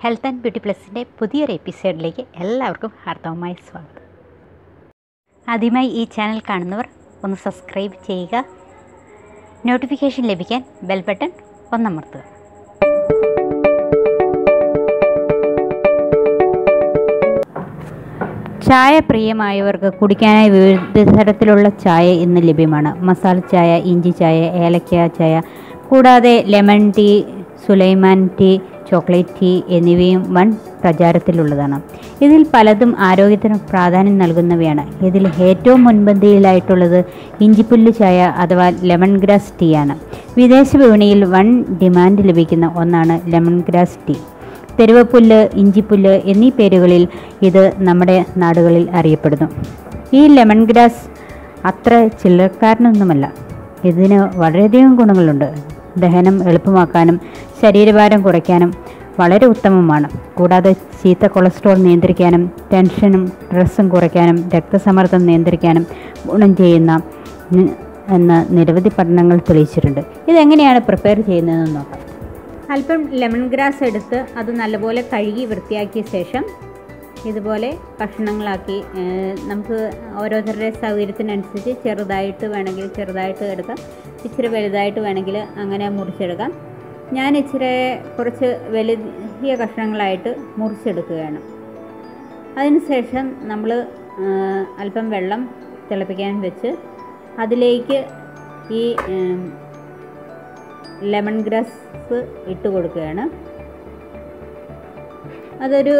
health and beauty പ്ലസിൻ്റെ പുതിയൊരു എപ്പിസോഡിലേക്ക് എല്ലാവർക്കും ഹാർദവമായ സ്വാഗതം ആദ്യമായി ഈ ചാനൽ കാണുന്നവർ ഒന്ന് സബ്സ്ക്രൈബ് ചെയ്യുക നോട്ടിഫിക്കേഷൻ ലഭിക്കാൻ ബെൽ ബട്ടൺ ഒന്നമർത്തുക ചായ പ്രിയമായവർക്ക് കുടിക്കാനായി വിവിധ തരത്തിലുള്ള ചായ ഇന്ന് ലഭ്യമാണ് മസാല ചായ ഇഞ്ചി ചായ ഏലക്ക ചായ കൂടാതെ lemon tea Sulaiman tea chocolate tea എന്നിവയും വൻ പ്രചാരത്തിലുള്ളതാണ് ഇതിൽ പലതും ആരോഗ്യത്തിന് പ്രാധാന്യം നൽകുന്നവയാണ് ഇതിൽ ഏറ്റവും മുൻപന്തിയിലായിട്ടുള്ളത് ഇഞ്ചിപ്പുല്ല് ചായ അഥവാ ലെമൺ ഗ്രാസ് ടീ ആണ് വിദേശ വിപണിയിൽ വൻ ഡിമാൻഡ് ലഭിക്കുന്ന ഒന്നാണ് ലെമൺ ഗ്രാസ് ടീ തെരുവപ്പുല്ല് ഇഞ്ചിപ്പുല്ല് എന്നീ പേരുകളിൽ ഇത് നമ്മുടെ നാടുകളിൽ അറിയപ്പെടുന്നു ഈ ലെമൺ ഗ്രാസ് അത്ര ചില്ലറക്കാരനൊന്നുമല്ല ഇതിന് വളരെയധികം ഗുണങ്ങളുണ്ട് ദഹനം എളുപ്പമാക്കാനും ശരീരഭാരം കുറയ്ക്കാനും വളരെ ഉത്തമമാണ് കൂടാതെ ചീത്ത കൊളസ്ട്രോൾ നിയന്ത്രിക്കാനും ടെൻഷനും സ്ട്രെസ്സും കുറയ്ക്കാനും രക്തസമ്മർദ്ദം നിയന്ത്രിക്കാനും ഗുണം ചെയ്യുന്ന നി- എന്ന് നിരവധി പഠനങ്ങൾ തെളിയിച്ചിട്ടുണ്ട് ഇതെങ്ങനെയാണ് പ്രിപ്പയർ ചെയ്യുന്നതെന്ന് നോക്കാം അല്പം ലെമൺ ഗ്രാസ് എടുത്ത് അത് നല്ലപോലെ കഴുകി വൃത്തിയാക്കിയ ശേഷം ഇതുപോലെ കഷ്ണങ്ങളാക്കി ഏഹ്, നമുക്ക് ഓരോരുത്തരുടെ സൗകര്യത്തിനനുസരിച്ച് ചെറുതായിട്ട് വേണമെങ്കിൽ ചെറുതായിട്ട് എടുക്കാം ഇച്ചിരി വലുതായിട്ട് വേണമെങ്കിൽ അങ്ങനെ മുറിച്ചെടുക്കാം ഞാൻ ഇച്ചിരി കുറച്ച് വലിയ കഷ്ണങ്ങളായിട്ട് മുറിച്ചെടുക്കുകയാണ് അതിനുശേഷം നമ്മൾ അല്പം വെള്ളം തിളപ്പിക്കാൻ വെച്ച് അതിലേക്ക് ഈ ഏം, ലെമൺ ഗ്രാസ് ഇട്ട് കൊടുക്കുകയാണ് അതൊരു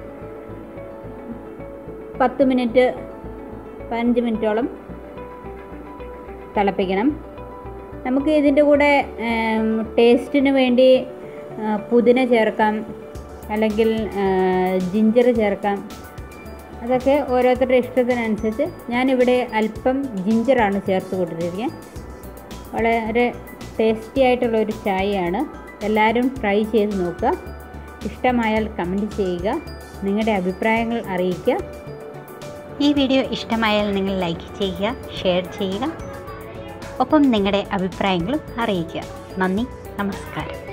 പത്ത് മിനിറ്റ് പതിനഞ്ച് മിനിറ്റോളം തിളപ്പിക്കണം നമുക്ക് ഇതിൻ്റെ കൂടെ ഏം, ടേസ്റ്റിന് വേണ്ടി ആ, പുതിന ചേർക്കാം അല്ലെങ്കിൽ ജിഞ്ചർ ചേർക്കാം അതൊക്കെ ഓരോരുത്തരുടെ ഇഷ്ടത്തിനനുസരിച്ച് ഞാനിവിടെ അല്പം ജിഞ്ചറാണ് ചേർത്ത് കൊടുത്തിരിക്കുന്നത് വളരെ ടേസ്റ്റി ആയിട്ടുള്ള ഒരു ചായയാണ് എല്ലാവരും ട്രൈ ചെയ്ത് നോക്കുക ഇഷ്ടമായാൽ കമൻറ്റ് ചെയ്യുക നിങ്ങളുടെ അഭിപ്രായങ്ങൾ അറിയിക്കുക ഈ വീഡിയോ ഇഷ്ടമായാൽ നിങ്ങൾ ലൈക്ക് ചെയ്യുക ഷെയർ ചെയ്യുക ഒപ്പം നിങ്ങളുടെ അഭിപ്രായങ്ങളും അറിയിക്കുക നന്ദി നമസ്കാരം